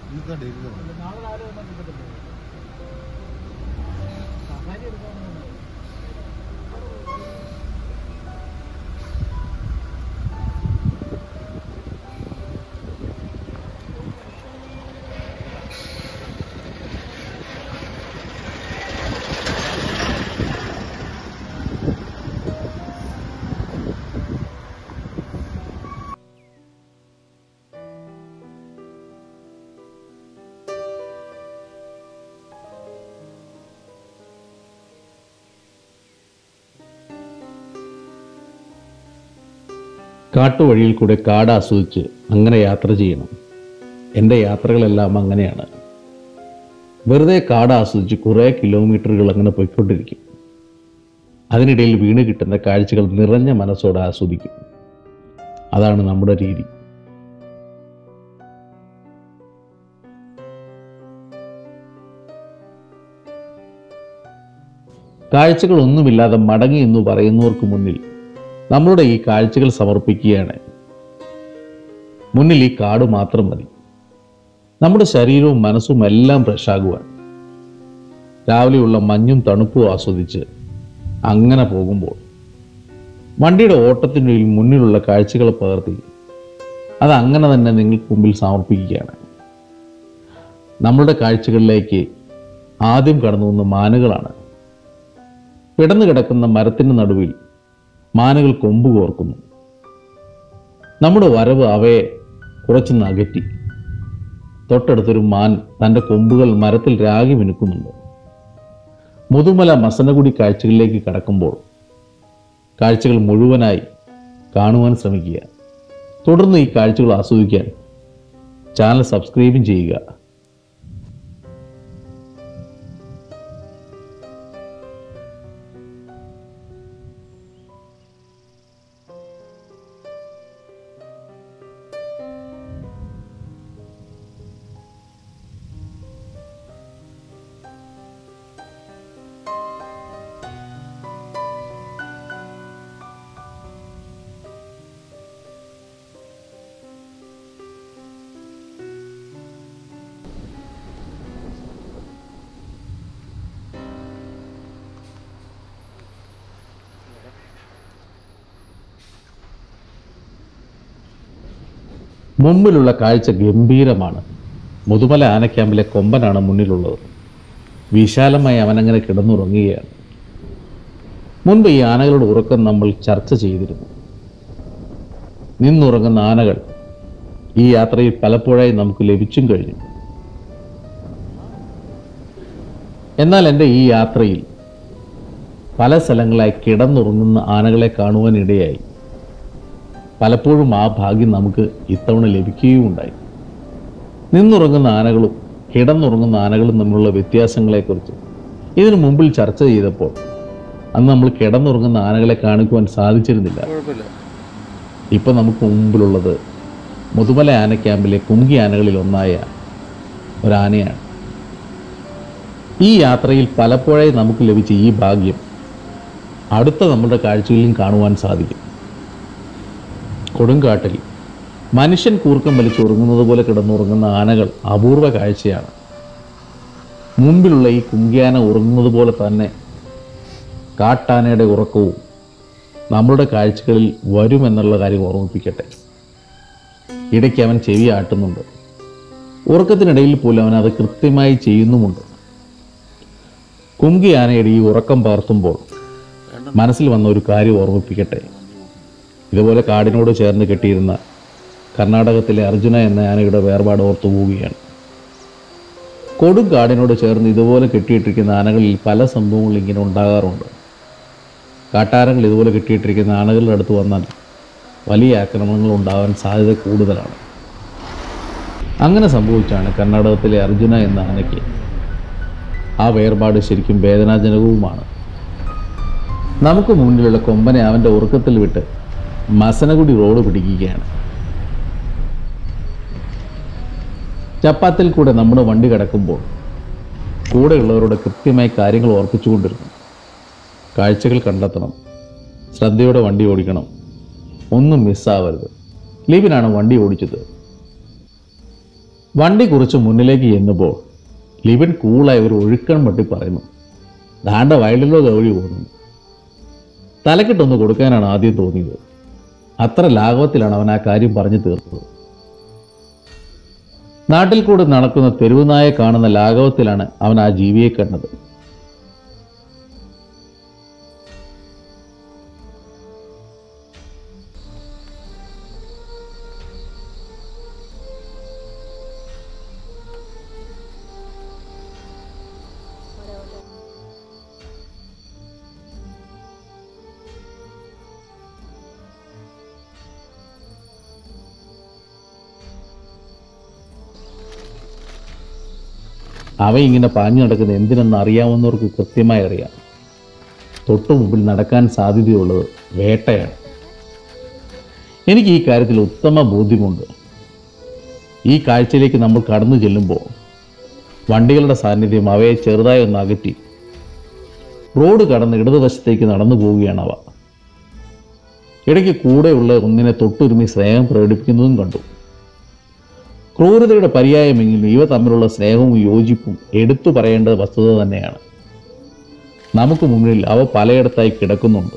ഇന്നത്തെ ഡേറ്റിൽ നാളെ രാവിലെ വന്നാൽ കിട്ടത്തില്ലേ സഫാരി എടുക്കാൻ കാട്ടുവഴിയിൽ കൂടെ കാട് ആസ്വദിച്ച് അങ്ങനെ യാത്ര ചെയ്യണം എൻ്റെ യാത്രകളെല്ലാം അങ്ങനെയാണ് വെറുതെ കാട് ആസ്വദിച്ച് കുറേ കിലോമീറ്ററുകൾ അങ്ങനെ പോയിക്കൊണ്ടിരിക്കും അതിനിടയിൽ വീണ് കിട്ടുന്ന കാഴ്ചകൾ നിറഞ്ഞ മനസ്സോടെ ആസ്വദിക്കും അതാണ് നമ്മുടെ രീതി കാഴ്ചകളൊന്നുമില്ലാതെ മടങ്ങി എന്ന് പറയുന്നവർക്ക് മുന്നിൽ നമ്മളുടെ ഈ കാഴ്ചകൾ സമർപ്പിക്കുകയാണ് മുന്നിൽ ഈ കാട് മാത്രം മതി നമ്മുടെ ശരീരവും മനസ്സും എല്ലാം ഫ്രഷാകുവാൻ രാവിലെയുള്ള മഞ്ഞും തണുപ്പും ആസ്വദിച്ച് അങ്ങനെ പോകുമ്പോൾ വണ്ടിയുടെ ഓട്ടത്തിനുള്ളിൽ മുന്നിലുള്ള കാഴ്ചകൾ പകർത്തി അത് അങ്ങനെ തന്നെ നിങ്ങൾക്ക് മുമ്പിൽ സമർപ്പിക്കുകയാണ് നമ്മളുടെ കാഴ്ചകളിലേക്ക് ആദ്യം കടന്നു വന്ന മാനുകളാണ് കിടന്നു കിടക്കുന്ന മരത്തിന് നടുവിൽ മാനുകൾ കൊമ്പ് കോർക്കുന്നു നമ്മുടെ വരവ് അവയെ കുറച്ചൊന്ന് അകറ്റി തൊട്ടടുത്തൊരു മാൻ തൻ്റെ കൊമ്പുകൾ മരത്തിൽ രാഗി മിനുക്കുന്നുണ്ട് മുതുമല മസനഗുടി കാഴ്ചകളിലേക്ക് കടക്കുമ്പോൾ കാഴ്ചകൾ മുഴുവനായി കാണുവാൻ ശ്രമിക്കുക തുടർന്ന് ഈ കാഴ്ചകൾ ആസ്വദിക്കാൻ ചാനൽ സബ്സ്ക്രൈബും ചെയ്യുക മുമ്പിലുള്ള കാഴ്ച ഗംഭീരമാണ് മുതുമല ആനക്യാമ്പിലെ കൊമ്പനാണ് മുന്നിലുള്ളത് വിശാലമായി അവനങ്ങനെ കിടന്നുറങ്ങുകയാണ് മുൻപ് ഈ ആനകളുടെ ഉറക്കം നമ്മൾ ചർച്ച ചെയ്തിരുന്നു നിന്നുറങ്ങുന്ന ആനകൾ ഈ യാത്രയിൽ പലപ്പോഴായി നമുക്ക് ലഭിച്ചും കഴിഞ്ഞു എന്നാൽ എൻ്റെ ഈ യാത്രയിൽ പല സ്ഥലങ്ങളായി കിടന്നുറങ്ങുന്ന ആനകളെ കാണുവാനിടയായി പലപ്പോഴും ആ ഭാഗ്യം നമുക്ക് ഇത്തവണ ലഭിക്കുകയും ഉണ്ടായി നിന്നുറങ്ങുന്ന ആനകളും കിടന്നുറങ്ങുന്ന ആനകളും തമ്മിലുള്ള വ്യത്യാസങ്ങളെക്കുറിച്ച് ഇതിനു മുമ്പിൽ ചർച്ച ചെയ്തപ്പോൾ അന്ന് നമ്മൾ കിടന്നുറങ്ങുന്ന ആനകളെ കാണിക്കുവാൻ സാധിച്ചിരുന്നില്ല കുഴപ്പമില്ല ഇപ്പം നമുക്ക് മുമ്പിലുള്ളത് മുതുമല ആന ക്യാമ്പിലെ കുങ്കി ആനകളിൽ ഒന്നായ ഒരാനയാണ് ഈ യാത്രയിൽ പലപ്പോഴായി നമുക്ക് ലഭിച്ച ഈ ഭാഗ്യം അടുത്ത നമ്മുടെ കാഴ്ചകളിലും കാണുവാൻ സാധിക്കും കൊടുങ്കാട്ടിൽ മനുഷ്യൻ കൂർക്കം വലിച്ചുറങ്ങുന്നത് പോലെ കിടന്നുറങ്ങുന്ന ആനകൾ അപൂർവ കാഴ്ചയാണ് മുമ്പിലുള്ള ഈ കുങ്കിയാന ഉറങ്ങുന്നത് പോലെ തന്നെ കാട്ടാനയുടെ ഉറക്കവും നമ്മളുടെ കാഴ്ചകളിൽ വരുമെന്നുള്ള കാര്യം ഓർമ്മിപ്പിക്കട്ടെ ഇടയ്ക്ക് അവൻ ചെവി ആട്ടുന്നുണ്ട് ഉറക്കത്തിനിടയിൽ പോലും അവൻ അത് കൃത്യമായി ചെയ്യുന്നുമുണ്ട് കുങ്കി ആനയുടെ ഈ ഉറക്കം പകർത്തുമ്പോൾ മനസ്സിൽ വന്ന ഒരു കാര്യം ഓർമ്മിപ്പിക്കട്ടെ ഇതുപോലെ കാടിനോട് ചേർന്ന് കെട്ടിയിരുന്ന കർണാടകത്തിലെ അർജുന എന്ന ആനയുടെ വേർപാട് ഓർത്തു പോവുകയാണ് കൊടും കാടിനോട് ചേർന്ന് ഇതുപോലെ കെട്ടിയിട്ടിരിക്കുന്ന ആനകളിൽ പല സംഭവങ്ങളും ഇങ്ങനെ ഉണ്ടാകാറുണ്ട് കാട്ടാരങ്ങൾ ഇതുപോലെ കെട്ടിയിട്ടിരിക്കുന്ന ആനകളുടെ അടുത്ത് വന്നാൽ വലിയ ആക്രമണങ്ങൾ ഉണ്ടാകാൻ സാധ്യത കൂടുതലാണ് അങ്ങനെ സംഭവിച്ചാണ് കർണാടകത്തിലെ അർജുന എന്ന ആനയ്ക്ക് ആ വേർപാട് ശരിക്കും വേദനാജനകവുമാണ് നമുക്ക് മുന്നിലുള്ള കൊമ്പനെ അവൻ്റെ ഉറക്കത്തിൽ വിട്ട് മസനഗുടി റോഡ് പിടിക്കുകയാണ് ചപ്പാത്തിൽ കൂടെ നമ്മുടെ വണ്ടി കിടക്കുമ്പോൾ കൂടെയുള്ളവരോട് കൃത്യമായി കാര്യങ്ങൾ ഓർപ്പിച്ചുകൊണ്ടിരുന്നു കാഴ്ചകൾ കണ്ടെത്തണം ശ്രദ്ധയോടെ വണ്ടി ഓടിക്കണം ഒന്നും മിസ്സാവരുത് ലീപിനാണ് വണ്ടി ഓടിച്ചത് വണ്ടി കുറിച്ച് മുന്നിലേക്ക് ചെന്നപ്പോൾ ലിബൻ കൂളായി ഒരു ഒഴുക്കൻ വട്ടി പറയുന്നു ദാണ്ട വയലിലോ ഗൗരി പോകുന്നു തലക്കിട്ടൊന്ന് കൊടുക്കാനാണ് ആദ്യം തോന്നിയത് അത്ര ലാഘവത്തിലാണ് അവൻ ആ കാര്യം പറഞ്ഞു തീർത്തത് നാട്ടിൽ കൂടെ നടക്കുന്ന തെരുവുനായെ കാണുന്ന ലാഘവത്തിലാണ് അവൻ ആ ജീവിയെ കണ്ടത് അവ ഇങ്ങനെ പാഞ്ഞു നടക്കുന്നത് എന്തിനെന്ന് അറിയാവുന്നവർക്ക് കൃത്യമായി അറിയാം തൊട്ടു മുമ്പിൽ നടക്കാൻ സാധ്യതയുള്ളത് വേട്ടയാണ് എനിക്ക് ഈ കാര്യത്തിൽ ഉത്തമ ബോധ്യമുണ്ട് ഈ കാഴ്ചയിലേക്ക് നമ്മൾ കടന്നു ചെല്ലുമ്പോൾ വണ്ടികളുടെ സാന്നിധ്യം അവയെ ചെറുതായി ഒന്ന് അകറ്റി റോഡ് കടന്ന് ഇടതുവശത്തേക്ക് നടന്നു പോവുകയാണ് അവ ഇടയ്ക്ക് കൂടെയുള്ള ഒന്നിനെ തൊട്ടുരുമി സ്നേഹം പ്രകടിപ്പിക്കുന്നതും കണ്ടു ക്രൂരതയുടെ പര്യായമെങ്കിലും ഇവ തമ്മിലുള്ള സ്നേഹവും യോജിപ്പും എടുത്തു പറയേണ്ട വസ്തുത തന്നെയാണ് നമുക്ക് മുന്നിൽ അവ പലയിടത്തായി കിടക്കുന്നുണ്ട്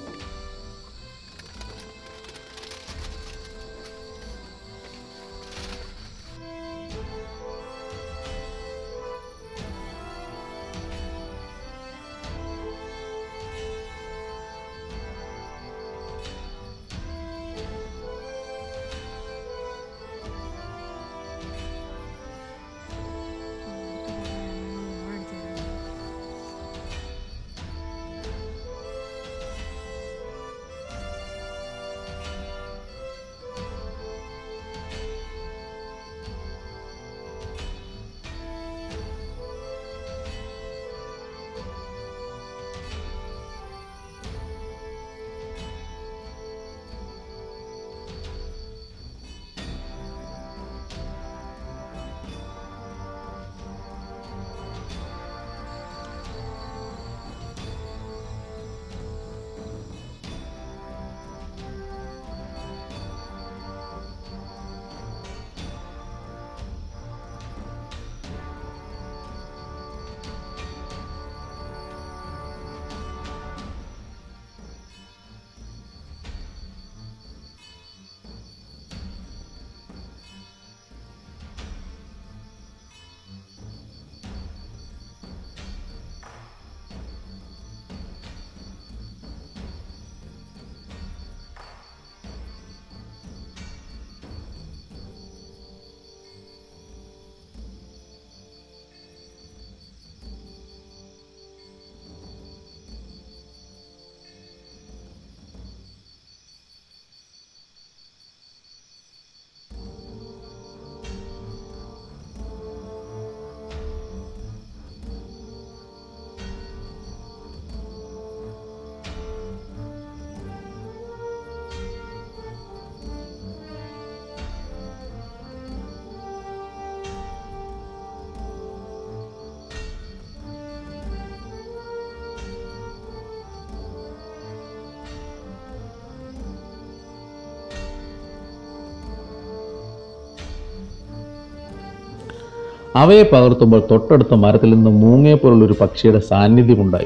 അവയെ പകർത്തുമ്പോൾ തൊട്ടടുത്ത മരത്തിൽ നിന്ന് മൂങ്ങയെപ്പോലുള്ള ഒരു പക്ഷിയുടെ സാന്നിധ്യമുണ്ടായി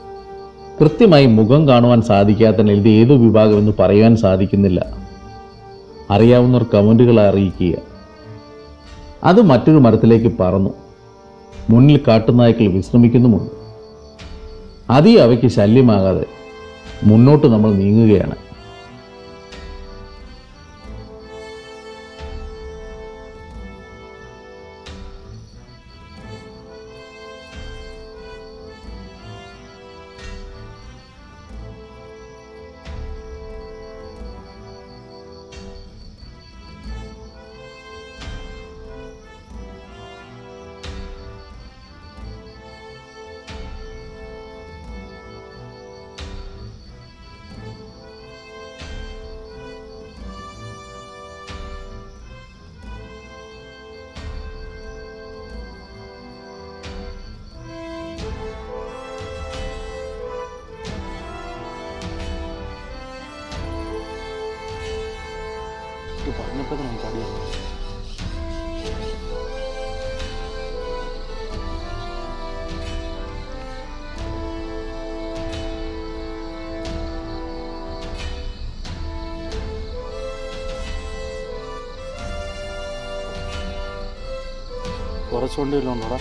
കൃത്യമായി മുഖം കാണുവാൻ സാധിക്കാത്തതിനാൽ ഇത് ഏതു വിഭാഗമെന്ന് പറയാൻ സാധിക്കുന്നില്ല അറിയാവുന്നവർ കമൻറ്റുകൾ അറിയിക്കുക അത് മറ്റൊരു മരത്തിലേക്ക് പറന്നു മുന്നിൽ കാട്ടുനായ്ക്കൾ വിശ്രമിക്കുന്നുമുണ്ട് അതീ അവയ്ക്ക് ശല്യമാകാതെ മുന്നോട്ട് നമ്മൾ നീങ്ങുകയാണ് ഇത് പറഞ്ഞപ്പോൾ നമുക്ക് അറിയാം കുറച്ചുകൊണ്ട് ഉണ്ടോടാ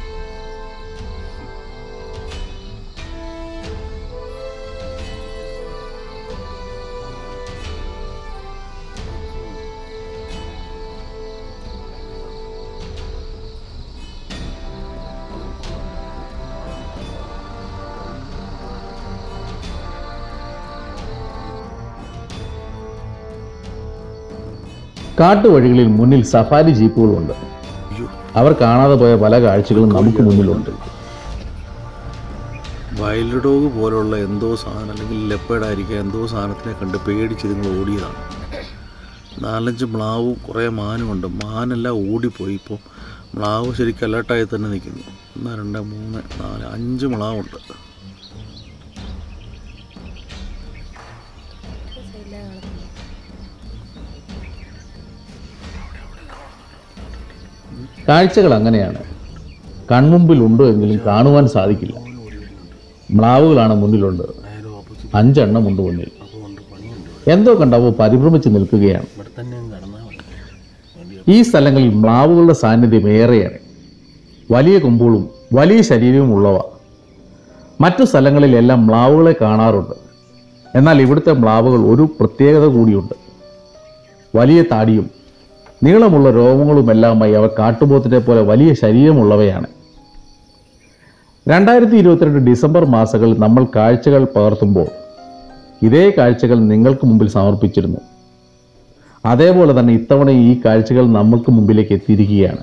കാട്ടുവഴികളിൽ മുന്നിൽ സഫാരി ജീപ്പുകളുണ്ട് അയ്യോ അവർ കാണാതെ പോയ പല കാഴ്ചകളും നമുക്ക് മുന്നിലുണ്ട് വൈൽഡ് ഡോഗ് പോലുള്ള എന്തോ സാധനം അല്ലെങ്കിൽ ലെപ്പേഡായിരിക്കുക എന്തോ സാധനത്തിനെ കണ്ട് പേടിച്ച് നിങ്ങൾ ഓടിയതാണ് നാലഞ്ച് മ്ലാവും കുറേ മാനുമുണ്ട് മാനെല്ലാം ഓടിപ്പോയി ഇപ്പോൾ മ്ലാവ് ശരിക്കും അലേർട്ടായി തന്നെ നിൽക്കുന്നു ഒന്ന് രണ്ട് മൂന്ന് നാല് അഞ്ച് മ്ലാവുണ്ട് കാഴ്ചകൾ അങ്ങനെയാണ് കൺമുമ്പിൽ ഉണ്ടോ എങ്കിലും കാണുവാൻ സാധിക്കില്ല മ്ലാവുകളാണ് മുന്നിലുണ്ട് നേരെ ഓപ്പോസിറ്റ് അഞ്ചെണ്ണം ഉണ്ട് മുന്നിൽ അപ്പോൾ ഉണ്ട് പണിയുണ്ട് എന്തോ കണ്ടവോ പരിഭ്രമിച്ച് നിൽക്കുകയാണ് ഇവിടെ തന്നെ കടന്നാൽ മതി വണ്ടി ഈ സ്ഥലങ്ങളിൽ മ്ലാവുകളുടെ സാന്നിധ്യം ഏറെയാണ് വലിയ കൊമ്പുകളും വലിയ ശരീരവും ഉള്ളവ മറ്റു സ്ഥലങ്ങളിലെല്ലാം മ്ലാവുകളെ കാണാറുണ്ട് എന്നാൽ ഇവിടുത്തെ മ്ലാവുകൾ ഒരു പ്രത്യേകത കൂടിയുണ്ട് വലിയ താടിയും നീളമുള്ള രോമങ്ങളുമെല്ലാമായി അവ കാട്ടുപോത്തിനെ പോലെ വലിയ ശരീരമുള്ളവയാണ് രണ്ടായിരത്തി ഇരുപത്തിരണ്ട് ഡിസംബർ മാസങ്ങളിൽ നമ്മൾ കാഴ്ചകൾ പകർത്തുമ്പോൾ ഇതേ കാഴ്ചകൾ നിങ്ങൾക്ക് മുമ്പിൽ സമർപ്പിച്ചിരുന്നു അതേപോലെ തന്നെ ഇത്തവണ ഈ കാഴ്ചകൾ നമ്മൾക്ക് മുമ്പിലേക്ക് എത്തിയിരിക്കുകയാണ്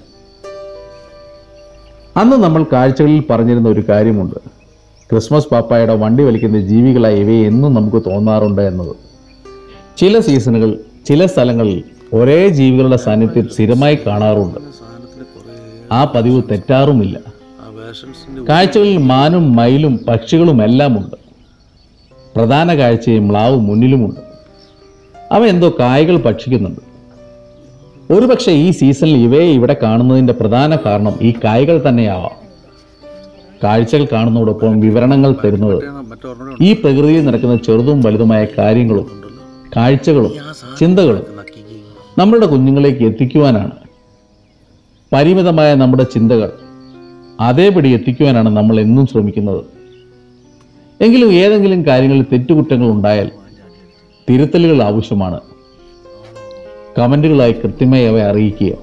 അന്ന് നമ്മൾ കാഴ്ചകളിൽ പറഞ്ഞിരുന്ന ഒരു കാര്യമുണ്ട് ക്രിസ്മസ് പാപ്പായുടെ വണ്ടി വലിക്കുന്ന ജീവികളായി ഇവയെ എന്നും നമുക്ക് തോന്നാറുണ്ട് എന്നത് ചില സീസണുകൾ ചില സ്ഥലങ്ങളിൽ ഒരേ ജീവികളുടെ സാന്നിധ്യം സ്ഥിരമായി കാണാറുണ്ട് സാധനത്തിന് കുറേ ആ പതിവ് തെറ്റാറുമില്ല ആ വേഷൻസിൻ്റെ കാഴ്ചകളിൽ മാനും മയിലും പക്ഷികളും എല്ലാം ഉണ്ട് പ്രധാന കാഴ്ചയും മ്ലാവ് മുന്നിലുമുണ്ട് അവ എന്തോ കായകൾ ഭക്ഷിക്കുന്നുണ്ട് ഒരുപക്ഷെ ഈ സീസണിൽ ഇവയെ ഇവിടെ കാണുന്നതിന്റെ പ്രധാന കാരണം ഈ കായകൾ തന്നെയാവാം കാഴ്ചകൾ കാണുന്നതോടൊപ്പം വിവരണങ്ങൾ തരുന്നത് മറ്റൊരെണ്ണം ഈ പ്രകൃതിയിൽ നടക്കുന്ന ചെറുതും വലുതുമായ കാര്യങ്ങളും കാഴ്ചകളും ചിന്തകളും നക്കിക്ക് നമ്മളുടെ കുഞ്ഞുങ്ങളിലേക്ക് എത്തിക്കുവാനാണ് പരിമിതമായ നമ്മുടെ ചിന്തകൾ അതേപടി എത്തിക്കുവാനാണ് നമ്മൾ എന്നും ശ്രമിക്കുന്നത് എങ്കിലും ഏതെങ്കിലും കാര്യങ്ങളിൽ തെറ്റുകുറ്റങ്ങൾ ഉണ്ടായാൽ തിരുത്തലുകൾ ആവശ്യമാണ് കമന്റുകളായി കൃത്യമായി അവയെ അറിയിക്കുക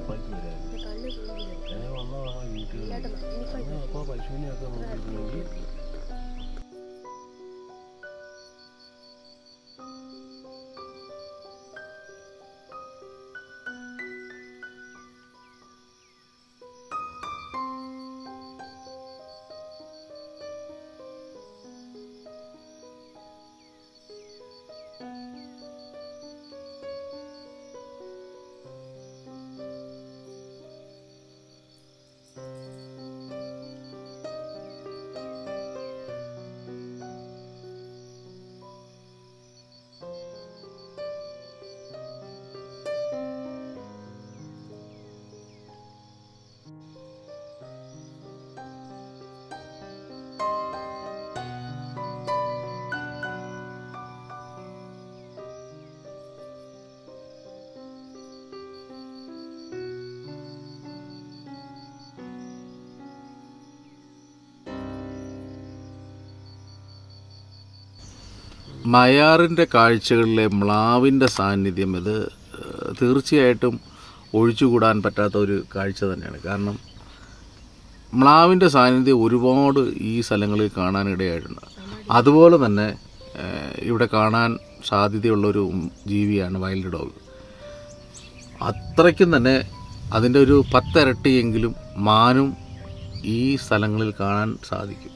മയാറിൻ്റെ കാഴ്ചകളിലെ മ്ലാവിൻ്റെ സാന്നിധ്യം ഇത് ഏഹ്, തീർച്ചയായിട്ടും ഒഴിച്ചുകൂടാൻ പറ്റാത്ത ഒരു കാഴ്ച തന്നെയാണ് കാരണം മ്ലാവിൻ്റെ സാന്നിധ്യം ഒരുപാട് ഈ സ്ഥലങ്ങളിൽ കാണാനിടയായിട്ടുണ്ട് അതുപോലെ തന്നെ ഏഹ്, ഇവിടെ കാണാൻ സാധ്യതയുള്ളൊരു ജീവിയാണ് വൈൽഡ് ഡോഗ് അത്രയ്ക്കും തന്നെ അതിൻ്റെ ഒരു പത്തിരട്ടിയെങ്കിലും മാനും ഈ സ്ഥലങ്ങളിൽ കാണാൻ സാധിക്കും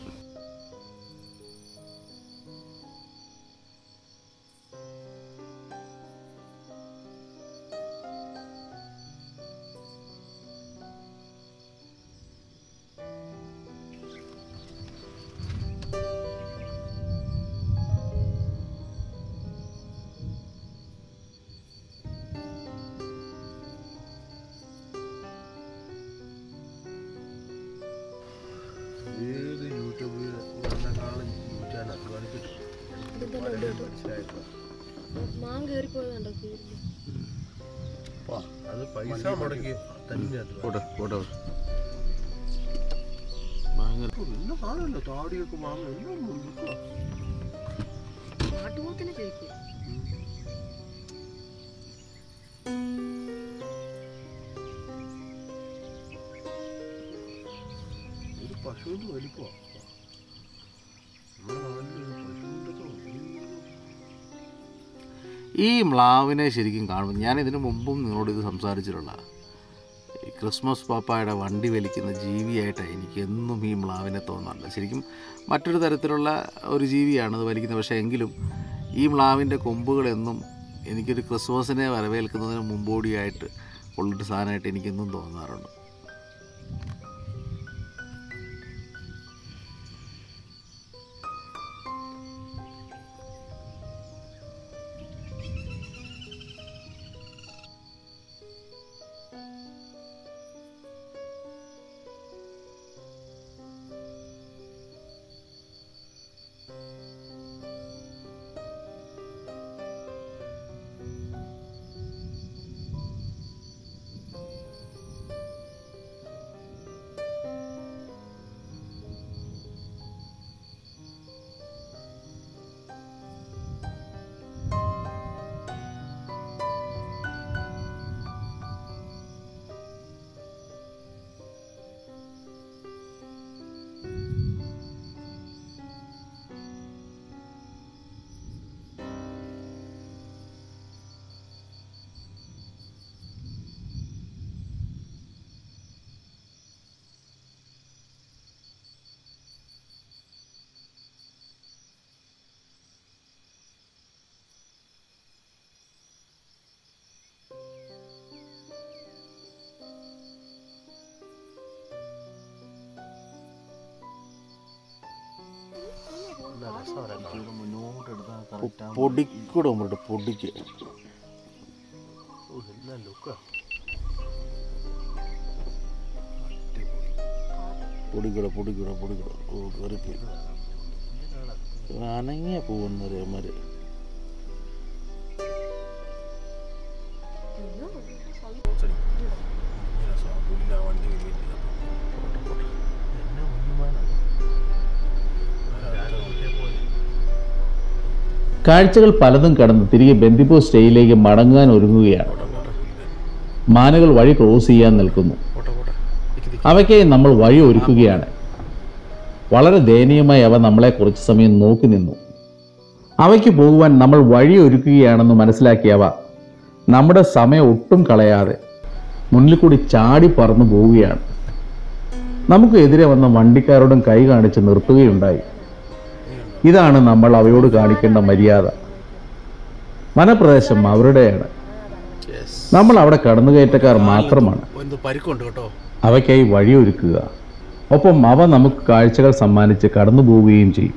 ഏത് യൂട്യൂബിൽ വന്നേക്കാളും ജീവിക്കാൻ അധ്വാനിച്ചിട്ടുണ്ട് മനസ്സിലായിട്ടില്ല മാൻ കയറിപ്പോയതുണ്ടോ കീഴില് അത് പൈസ മുടക്കി തന്നെ അധ്വാനം ഫോട്ടോ ഫോട്ടോ മാങ്ങ എല്ലാ സാധനമല്ല താടിയൊക്കെ മാങ്ങ എല്ലാം ഉണ്ട്. കാട്ടുപോത്തിനെ ചോദിക്കും ഒരു പശുവിന്റെ വലിപ്പമാണ് നമ്മുടെ നാട്ടിൽ പശുവിന്റെ ഒക്കെ വലിയ ഈ മ്ലാവിനെ ശരിക്കും കാണുമ്പോൾ ഞാൻ ഇതിനു മുമ്പും നിങ്ങളോട് ഇത് സംസാരിച്ചിട്ടുള്ള ഈ ക്രിസ്മസ് പാപ്പായുടെ വണ്ടി വലിക്കുന്ന ജീവിയായിട്ടാണ് എനിക്ക് എന്നും ഈ മ്ലാവിനെ തോന്നാറില്ല ശരിക്കും മറ്റൊരു തരത്തിലുള്ള ഒരു ജീവിയാണ് അത് വലിക്കുന്നത് പക്ഷേ എങ്കിലും ഈ മ്ലാവിൻ്റെ കൊമ്പുകളെന്നും എനിക്കൊരു ക്രിസ്മസിനെ വരവേൽക്കുന്നതിന് മുമ്പോടിയായിട്ട് ഉള്ളൊരു സാധനമായിട്ട് എനിക്കെന്നും തോന്നാറുണ്ട് പൊടിക്കൂടെ മുമ്പോട്ട് പൊടിക്ക് ഓ എന്നാ ലുക്കാ പൊടിക്കൂടെ പൊടിക്കൂടെ പൊടിക്കൂടെ ഓ കയറിപ്പോയി അനങ്ങിയ പോകുന്നവരെ അമ്മര് വണ്ടി എന്നെ ഒന്നുമാണ് കാഴ്ചകൾ പലതും കടന്ന് തിരികെ ബന്ദിപ്പൂർ സ്റ്റേയിലേക്ക് മടങ്ങാൻ ഒരുങ്ങുകയാണ് മാനുകൾ വഴി ക്രോസ് ചെയ്യാൻ നിൽക്കുന്നു അവയ്ക്കായി നമ്മൾ വഴി ഒരുക്കുകയാണ് വളരെ ദയനീയമായി അവ നമ്മളെ കുറച്ച് സമയം നോക്കി നിന്നു അവയ്ക്ക് പോകുവാൻ നമ്മൾ വഴി ഒരുക്കുകയാണെന്ന് മനസ്സിലാക്കിയവ നമ്മുടെ സമയം ഒട്ടും കളയാതെ മുന്നിൽ കൂടി ചാടി പറന്നു പോവുകയാണ് നമുക്ക് എതിരെ വന്ന വണ്ടിക്കാരോടും കൈ കാണിച്ച് നിർത്തുകയുണ്ടായി ഇതാണ് നമ്മൾ അവയോട് കാണിക്കേണ്ട മര്യാദ വനപ്രദേശം അവരുടെയാണ് നമ്മൾ അവിടെ കടന്നുകയറ്റക്കാർ മാത്രമാണ് എന്തോ പരിക്കുണ്ട് കേട്ടോ അവയ്ക്കായി വഴിയൊരുക്കുക ഒപ്പം അവ നമുക്ക് കാഴ്ചകൾ സമ്മാനിച്ച് കടന്നു പോവുകയും ചെയ്യും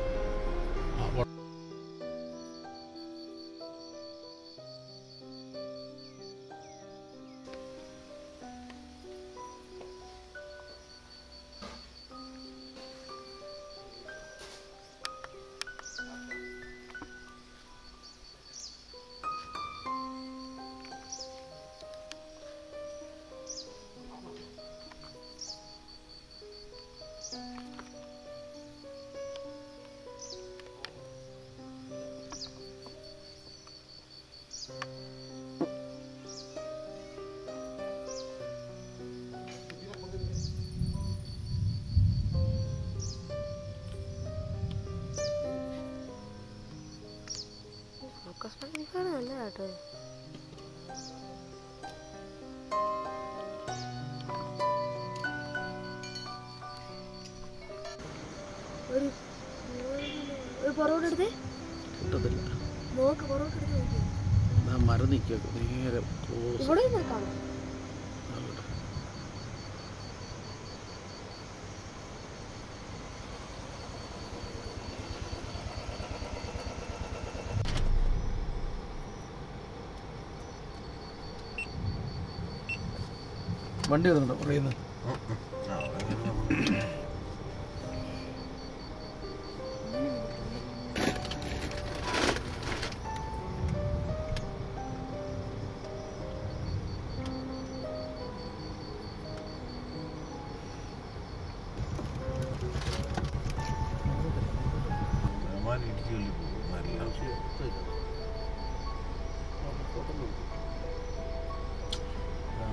ഫോക്കസ് പണിക്കാണ് നല്ലതാട്ടോ ഒരു ഒരു പൊറോട്ട എടുത്തേ കിട്ടത്തില്ല നോക്ക് പൊറോട്ട എടുത്ത് നോക്കി ആ മരം നിൽക്കുക നേരെ ക്ലോസ് ഇവിടെ നിൽക്കാമോ വണ്ടി വരുന്നുണ്ടോ പറയുന്നത്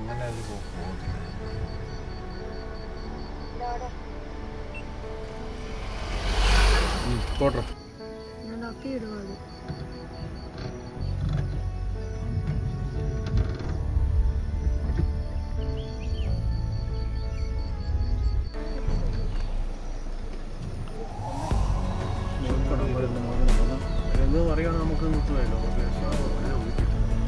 അങ്ങനെ അത് പോ- പോകത്തില്ല പോട്ടെ ഞാൻ അപ്പി ഇടുവാണ് നോക്കണം വരുന്ന നോക്കണം എന്ന് പറയുകയാണെങ്കിൽ നമുക്ക് കിട്ടുമല്ലോ ഓക്കെ സാറ് വിളിക്കും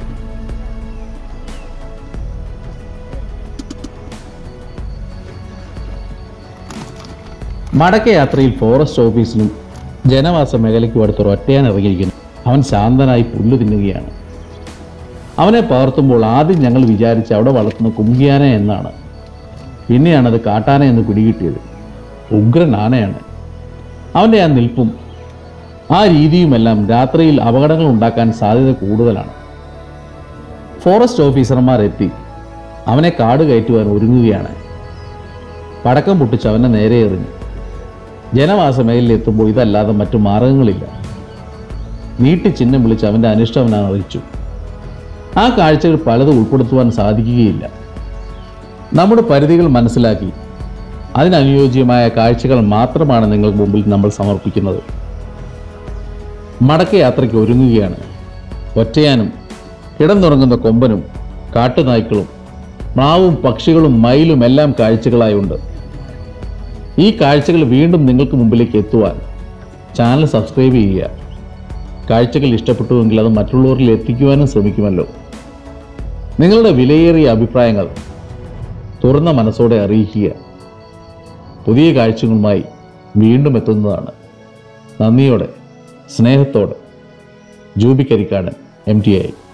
മടക്കയാത്രയിൽ ഫോറസ്റ്റ് ഓഫീസിനും ജനവാസ മേഖലയ്ക്കും അടുത്ത് ഒറ്റയാൻ ഇറങ്ങിയിരിക്കുന്നു അവൻ ശാന്തനായി പുല്ല് തിന്നുകയാണ് അവനെ പകർത്തുമ്പോൾ ആദ്യം ഞങ്ങൾ വിചാരിച്ച് അവിടെ വളർത്തുന്ന കുങ്കിയാന എന്നാണ് പിന്നെയാണ് അത് കാട്ടാന എന്ന് പിടികിട്ടിയത് ഉഗ്രൻ ആനയാണ് അവൻ്റെ ആ നിൽപ്പും ആ രീതിയുമെല്ലാം രാത്രിയിൽ അപകടങ്ങൾ ഉണ്ടാക്കാൻ സാധ്യത കൂടുതലാണ് ഫോറസ്റ്റ് ഓഫീസർമാർ എത്തി അവനെ കാട് കയറ്റുവാൻ ഒരുങ്ങുകയാണ് പടക്കം പൊട്ടിച്ച് അവനെ നേരെ എറിഞ്ഞു ജനവാസ മേഖലയിൽ എത്തുമ്പോൾ ഇതല്ലാതെ മറ്റു മാർഗങ്ങളില്ല നീട്ടി ചിഹ്നം വിളിച്ച് അവൻ്റെ അനിഷ്ടം അവൻ അറിയിച്ചു ആ കാഴ്ചകൾ പലതും ഉൾപ്പെടുത്തുവാൻ സാധിക്കുകയില്ല നമ്മുടെ പരിധികൾ മനസ്സിലാക്കി അതിനനുയോജ്യമായ കാഴ്ചകൾ മാത്രമാണ് നിങ്ങൾക്ക് മുമ്പിൽ നമ്മൾ സമർപ്പിക്കുന്നത് മടക്കയാത്രയ്ക്ക് ഒരുങ്ങുകയാണ് ഒറ്റയാനും കിടന്നുറങ്ങുന്ന കൊമ്പനും കാട്ടുനായ്ക്കളും മ്ലാവും പക്ഷികളും മയിലും എല്ലാം കാഴ്ചകളായുണ്ട് ഈ കാഴ്ചകൾ വീണ്ടും നിങ്ങൾക്ക് മുമ്പിലേക്ക് എത്തുവാൻ ചാനൽ സബ്സ്ക്രൈബ് ചെയ്യുക കാഴ്ചകൾ ഇഷ്ടപ്പെട്ടുവെങ്കിൽ അത് മറ്റുള്ളവരിൽ എത്തിക്കുവാനും ശ്രമിക്കുമല്ലോ നിങ്ങളുടെ വിലയേറിയ അഭിപ്രായങ്ങൾ തുറന്ന മനസ്സോടെ അറിയിക്കുക പുതിയ കാഴ്ചകളുമായി വീണ്ടും എത്തുന്നതാണ് നന്ദിയോടെ സ്നേഹത്തോടെ ജൂബിക്കരിക്കാടൻ എം ടി ഐ